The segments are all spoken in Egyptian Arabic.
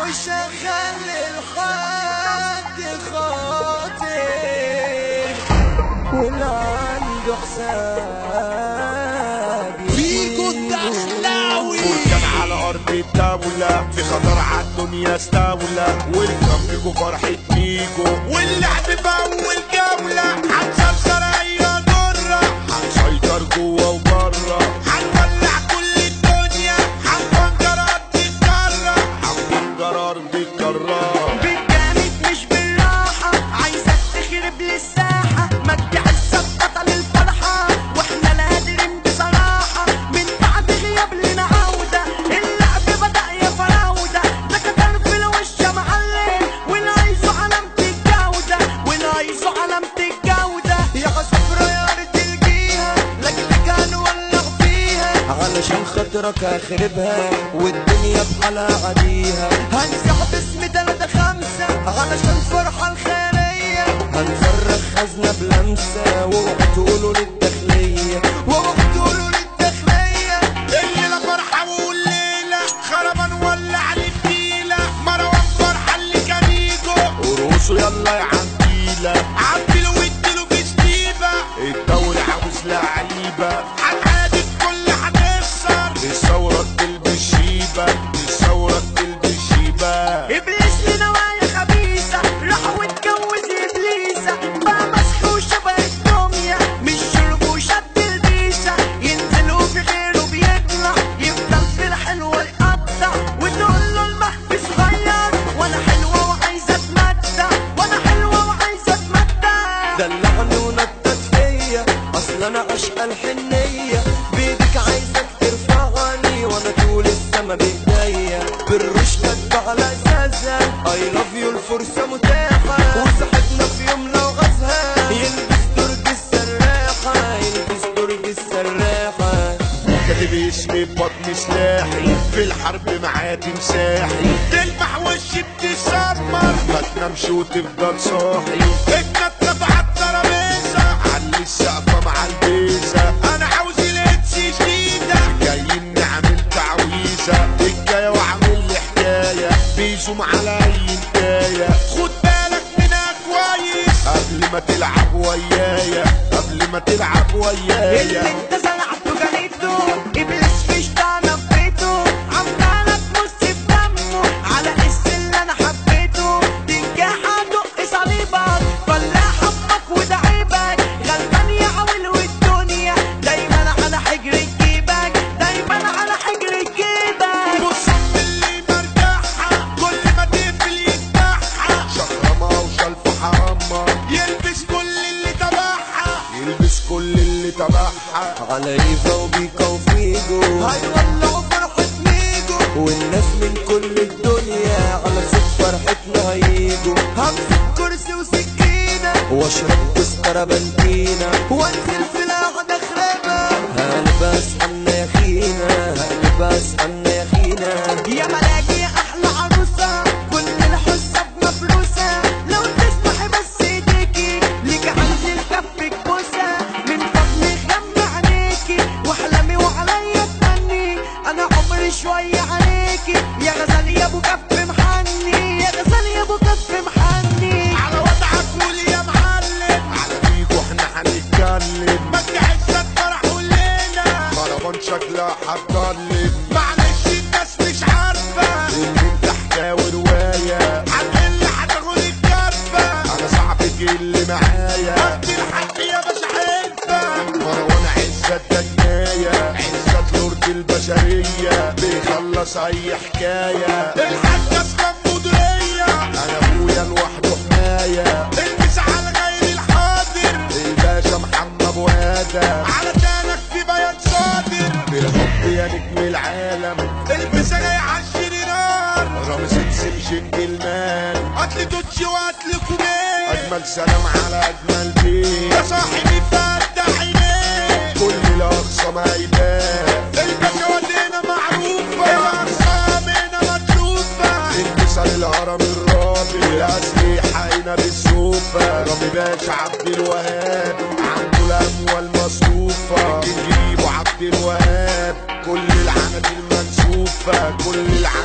وشغل الحد خاطر واللي عنده حساب فيكو الدخلاوي بركان على ارض الدولة في خطر على الدنيا استولى والكم بيكو فرحة ميكو واللعب بأول جولة هنسلسل أي جرة هنسيطر جوه وبره هنولع كل الدنيا هنفجر أرض الكرة هنفجر أرض الكرة بالجامد مش بالراحة عايزك تخرب للساحة مجدي عزت بطل الفرحة واحنا نادرين بصراحة من بعد غياب لنا عودة اللعب بدأ يا فراودة ده كتر في الوش يا معلم واللي عايزه علامة الجودة واللي عايزه علامة الجودة يا صفرا يا ريت تلقيها لاجلك هنولع فيها علشان خاطرك هخربها والدنيا بحالها عاديها هنسح باسم تلاتة خمسة علشان فرحة الخيرية هنفرغ خزنة بلمسة واوعوا تقولوا للداخلية واوعوا تقولوا للداخلية الليلة فرحة والليلة خربان ولع للديلة مروان فرحة اللي كان يجو ورقصوا يلا يا عبديلة عبديلة واديله في ستيبة الدوري عاوز لعيبة هنعادل كل هنخسر الثورة تلبس شيبة الثورة تلبس شيبة ابليس لنوايا خبيثة راح واتجوز ابليسة بقى مسح وشبه الدمية مش شرب وشد البيشة ينزلوا في غيره بيطلع يفضل في الحلوة يقطع وتقول له المهد صغير وانا حلوة وعايزة اتمتع وانا حلوة وعايزة اتمتع دلعني ونطط فيا اصل انا اشقى الحنية بيدك عايزك ترفعني وانا طول السما بايديا بالرش كاتبة على اساسها اي لاف يو الفرصة متاحة وصاحبنا في يوم لو غزها يلبس درج السراحة يلبس درج السراحة كاتب اسمي ببطن سلاحي في الحرب معاه تمساحي تلمح وشي بتسمر ما تنامش وتفضل صاحي اتنطط على الترابيزه علي السقفه مع البيزه انا عاوز الاتس جديده جايين نعمل تعويذه الجايه واعمل لي حكايه بيزوم على اي نكايه خد بالك منها كويس قبل ما تلعب ويايا قبل ما تلعب اللي ويايا انت زرعته جنيته ابليس في شطانة في بيته عمالة تمص في دمه على قس اللي انا حبيته تنجح ادق صليبك طلع حبك وده عيبك غلبان يا عويل والدنيا دايما على حجر جيبك دايما على حجر جيبك مصمم اللي مرجعها كل ما تقفل يفتحها شخرمة وشلف حرمة يلبس كل اللي تبعها يلبس كل اللي تبعها على ايفا وبيكا وفيجو هيولعوا فرحة ميجو والناس من كل الدنيا على صوت فرحتنا هيجوا همسك كرسي وسكينة واشرب تذكرة بنتينا وانزل في القعدة خرابة هلبس عنا يا خينا هلبس عنا يا خينا يا ملاكي يا احلى عروسة كل الحسة مفلوسة لو تسمحي بس ايديكي ليك عندي الكف بوسة من فضلي غمى عينيكي واحلمي وعليا تمني انا عمري شوية عليكي يا غزال يا ابو كف محني يا غزال يا ابو كف محني على وضعك قول يا معلم على فيكو احنا هنتكلم ما تجهزش فرح الليلة مروان شكلها هتضلم معلش الناس مش عارفة ان انت حكاوي رواية عن اللي هتاخد الكفة انا صاحبك اللي معايا ادي الحق يا باشا حلفة مروان عزت ده جناية عزت لورد البشرية بيخلص اي حكاية الحاج اسلام مديرية انا ابويا لوحده حماية البس على غير الحاضر الباشا محمد ابو ادم على تانك في بيان صادر بالحب يا نجم العالم البس جاي عالشري نار رامز سمشن جلمان قتل توتشي وقتل كوبين اجمل سلام على اجمل بيت يا صاحبي فتح عينيك كل الاقصى ما يبان الباشا ودينا معروفة الاقصى هنا مكشوفة انتصار الهرم الرابع الاسلحة هنا بالسوفة رامي باشا عبد الوهاب عنده الاموال مصروفة الجنجيب وعبد الوهاب كل العنات المنسوفة كل العنات المنسوفة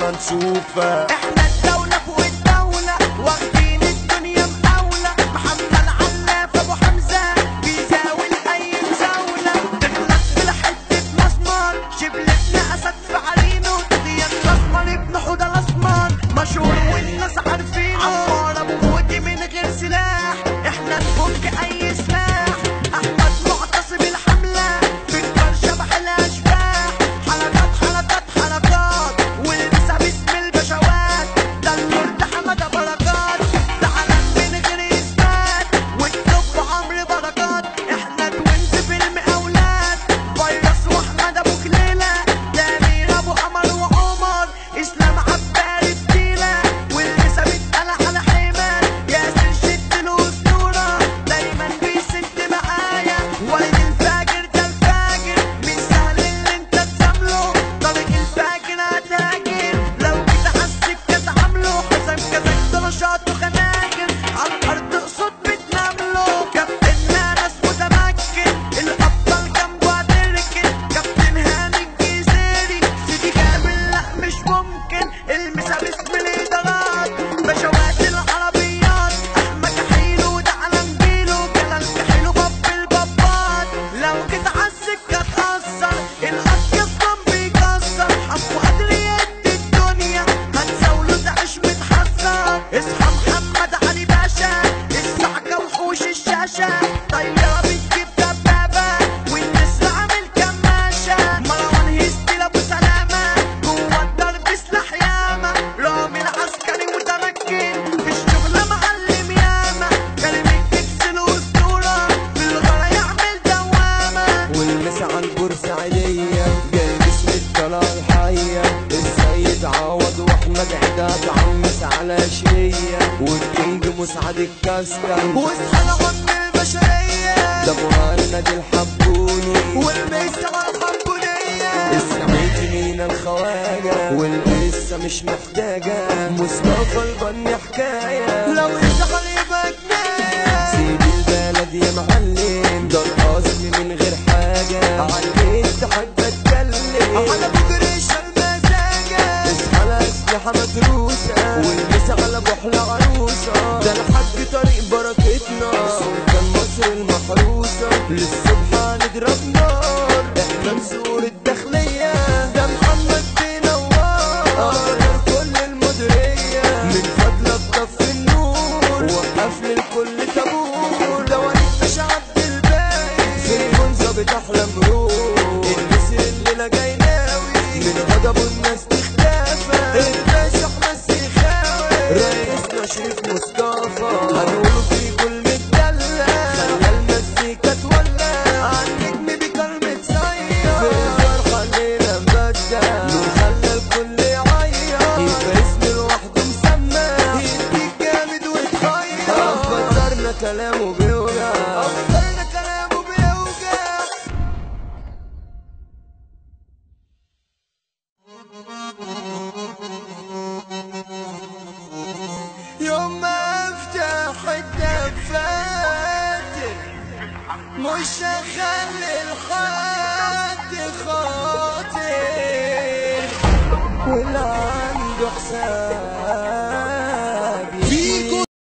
احنا نشوفك احنا الدولة فوق الدولة واخدين الدنيا مقاولة محمد علاف ابو حمزة بيزاول اي مزاولة تغلط بلا حتة مسمار شبلتنا اسد في عرينه تغير الاسمر ابن حوضة الاسمر مشهور والناس عارفينه عمار ابو ودي من غير سلاح احنا نفك اي سلاح احمد معتصم الحملة فكر شبح الاشباح حلقات حلقات حلقات والنسا باسم البشوات ده النور ده حمد بركات تعالى من غير اثبات والطب عمرو بركات احنا توينز في المقاولات فيروس واحمد ابو كليله تامير ابو قمر وعمر اسلام عباري فتيله والنسا بتقلع على حمار ياسر شد الاسطوره دايما بيسد معايا ولد الفاجر ده الفاجر مش سهل اللي انت تسامله طريق الفاجر هتهاجر لو جيت على السكه تعامله حسام كذاك ده نشاط وخناجر على الارض قصاد بتنامله كابتن ناس متمكن الابطال جنبه هتركن كابتن هاني الجزيري سيدي كامل لا مش ممكن المسا باسم الادارات بشوات العربيات احمد حيلو ده علم جيله جلال حلو باب البابات لو جيت على السكه تاثر القط يفضل بيكسر حبه قادر يدي الدنيا هتزاوله تعيش متحسر اصحى محمد علي باشا السعكه وحوش الشاشه طياره بتجيب دبابه والنسر عامل كماشه مروان هيستي لابو سلامه جوه الدرب سلاح ياما رامي العسكري متمكن في الشغل معلم ياما كلمة الكبس الاسطوره في الغلا يعمل دوامه والمسا على البورسعيدية جاي باسم الطلال الحية السيد عوض واحمد عداد عمس على شقية والكينج مسعد الكاستر واصحى لعم البشريه ده مهند الحبوني والميسة والحنبليه السعيد مين الخواجة والقصة مش محتاجة مصطفى البني حكاية لو اشتغل يبقى جنايه سيد البلد يا معلم ده الأصل من غير حاجة عليك تحب اتكلم على بجريش المزاجة اصحى الأسلحة مدروسة والمسا على بحلى عروسة ده الحاج طريق بركتنا سلطان مصر المحروسة للصبح هنضرب نار احنا نزور الداخلية ده محمد بينور أقدر كل المديرية من فضلك طفي النور وقف للكل طابور ده وليد مش عبد الباقي في المنزة بتحلم روح النسر الليلة جاي ناوي من غضبه الناس تختفى الباشا احمد سيخاوي رئيسنا شريف مصطفى هنقوله في كل متدلع خلى المزيكا تولع عالنجم بكلمة صيا في الفرحة الليلة مبدع خلى الكل يعيط يبقى اسم لوحده مسمى يديك جامد وتخير أفكرنا كلامه بيوجع أفكرنا كلامه بيوجع يوم ما افتح الدفاتر مش هخلي الحال